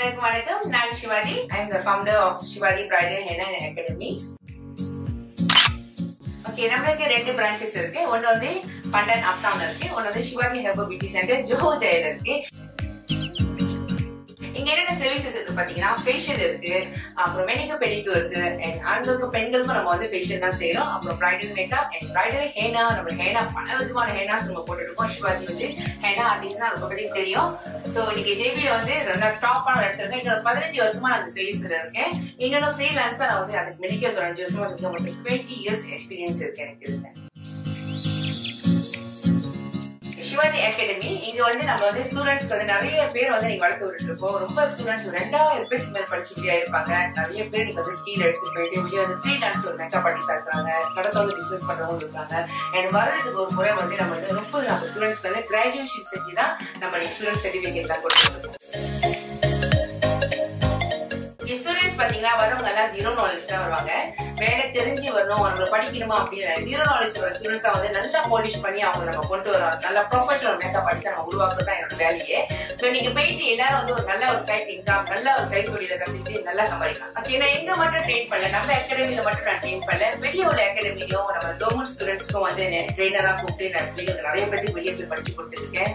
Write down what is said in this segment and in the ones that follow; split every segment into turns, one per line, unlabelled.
எல்லாருக்கும் வணக்கம் நான் Shivaji I am the founder of Shivaji bridal henna academy okay நம்மளுக்கு ரெண்டு பிரான்ச்சஸ் இருக்கு ஒன்னு வந்து பண்டன் அப்டவுன் இருக்கு ஒன்னு வந்து சிவாஜி ஹெர்பல் பியூட்டி சென்டர் ஜோஹோ ஜெயல் இருக்கு இங்க என்னென்ன சர்வீசஸ் இருக்கு பாத்தீங்கன்னா ஃபேஷியல் இருக்கு அப்புறம் மெனிக்கு பெடிக்கு இருக்கு அண்ட் ஆண்களுக்கு பெண்களுக்கும் நம்ம வந்து ஃபேஷியல் தான் செய்யறோம் அப்புறம் bridal makeup and bridal henna நம்ம ஹேனா பல விதமான ஹேனாஸ் நம்ம போட்டுட்டு இருக்கோம் சிவாஜி வந்து ஹேனா ஆர்டிஸ்ட்னா ரொம்ப பத்தி தெரியும் சோ இன்னைக்கு ஜேபி வந்து ரொம்ப டாப்பான எடுத்திருக்கேன் இன்னொரு பதினஞ்சு வருஷமா நான் அந்த சர்வீஸ்ல இருக்கேன் இன்னொரு ஃப்ரீலான்ஸா நான் வந்து அதுக்கு மெடிக்கல் ஒரு அஞ்சு வருஷமா செஞ்சு மட்டும் டுவெண்ட்டி இயர்ஸ் எக்ஸ்பீரியன்ஸ் இருக்கு எனக்கு இதுல சிவாஜி அகாடமி இங்க வந்து நம்ம வந்து ஸ்டூடெண்ட்ஸ்க்கு வந்து நிறைய பேர் வந்து நீங்க வளர்த்து விட்டுட்டு இருக்கோம் ரொம்ப ஸ்டூடெண்ட்ஸ் ரெண்டாயிரம் பேருக்கு மேல் படிச்சுட்டே இருப்பாங்க நிறைய பேர் நீங்க வந்து ஸ்கீல் எடுத்து போயிட்டு வெளியே வந்து ஃப்ரீலான்ஸ் ஒரு மேக்கப் பண்ணி தருறாங்க கடத்த வந்து பிசினஸ் பண்றவங்க இருக்காங்க அண்ட் வரதுக்கு ஒரு முறை வந்து நம்ம வந்து முப்பது நம்ம ஸ்டூடெண்ட்ஸ்க்கு வந்து கிராஜுவேஷன் செஞ்சு தான் நம்ம ஸ்டூடெண்ட் சர்டிபிகேட் தான் கொடுத்துருக்கோம் ஸ்டூடெண்ட்ஸ் பாத்தீங்கன்னா வரவங்க எல்லாம் ஜீரோ நாலேஜ் தான் வருவாங்க வேலை தெரிஞ்சு வரணும் அவங்க படிக்கணுமா அப்படின்னு ஜீரோ நாலேஜ் வர ஸ்டூடெண்ட்ஸ் வந்து நல்லா பாலிஷ் பண்ணி அவங்க நம்ம கொண்டு வரோம் நல்ல ப்ரொஃபஷனல் மேக்கப் அடிச்சு நம்ம உருவாக்க தான் என்னோட வேலையே சோ நீங்க போயிட்டு எல்லாரும் வந்து ஒரு நல்ல ஒரு சைட் இன்கம் நல்ல ஒரு கைத்தொழில கத்துட்டு நல்லா சம்பாதிக்கலாம் ஓகே நான் எங்க மட்டும் ட்ரெயின் பண்ணல நம்ம அகாடமியில மட்டும் நான் ட்ரெயின் பண்ணல வெளியே உள்ள அகாடமிலையும் நம்ம கவர்மெண்ட் ஸ்டூடெண்ட்ஸ்க்கும் வந்து ட்ரெயினரா கூப்பிட்டு நான் பிள்ளைங்களுக்கு நிறைய பேருக்கு வெளியே போய் படிச்சு கொடுத்துருக்கேன்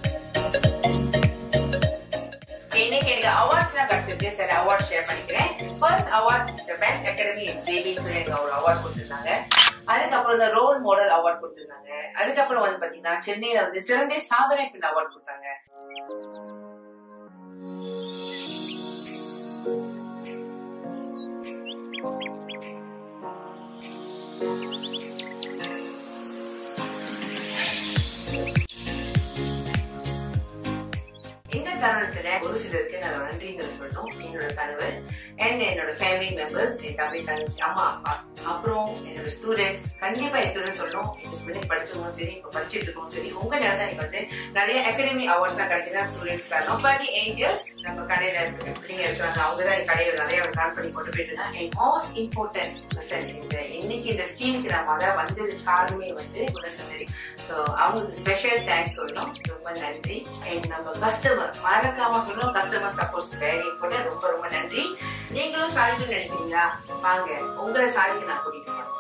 இன்னைக்கு எனக்கு அவார்ட்ஸ் எல்லாம் கிடைச்சிருக்கு சில அவார்ட் ஷேர் பண்ணிக்கிறேன் first award the best academy ஜேபின்னு சொல்லி எனக்கு ஒரு அவார்ட் கொடுத்திருந்தாங்க அதுக்கப்புறம் இந்த ரோல் மாடல் அவார்ட் கொடுத்திருந்தாங்க அதுக்கப்புறம் வந்து பாத்தீங்கன்னா சென்னையில வந்து சிறந்த சாதனை பெண் அவார்ட் கொடுத்தாங்க இந்த தருணத்துல ஒரு சிலருக்கு நான் நன்றிங்கிறத சொல்லணும் என்னோட கணவர் அண்ட் என்னோட ஃபேமிலி மெம்பர்ஸ் என் தம்பி தங்கச்சி அம்மா அப்பா அப்புறம் என்னோட ஸ்டூடெண்ட்ஸ் கண்டிப்பா என் ஸ்டூடெண்ட் சொல்லணும் எங்க ஸ்டூடெண்ட் படிச்சவங்களும் சரி இப்ப படிச்சுட்டு இருக்கோம் சரி உங்க நேரம் எனக்கு வந்து நிறைய அகாடமி அவார்ட்ஸ் எல்லாம் கிடைக்குதா ஸ்டூடெண்ட்ஸ் நோபாடி ஏஞ்சல்ஸ் நம்ம கடையில பிள்ளைங்க இருக்கிறாங்க அவங்க தான் என் கடையில நிறைய பிளான் பண்ணி கொண்டு போயிட்டு இருக்காங்க அண்ட் மோஸ்ட் இம்பார்ட்டன்ட் இந்த இன்னைக்கு இந்த ஸ்கீமுக்கு நம்ம அதான் வந்தது காரணமே வந்து குணசுந்தரி ஸோ அவங்களுக்கு ஸ்பெஷல் தேங்க்ஸ் சொல்லணும் ரொம்ப நன்றி அண்ட் நம்ம கஸ்டமர் மறக்காம சொல்லணும் கஸ்டமர் சப்போர்ட் வெரி இம்பார்ட்டன்ட் ரொம்ப ரொம்ப நன்றி நீங்களும் சாதிக்கணும்னு நினைக்கிறீங்களா வாங்க உங்களை சாதிக்க நான் கூட்டிட்டு போறேன்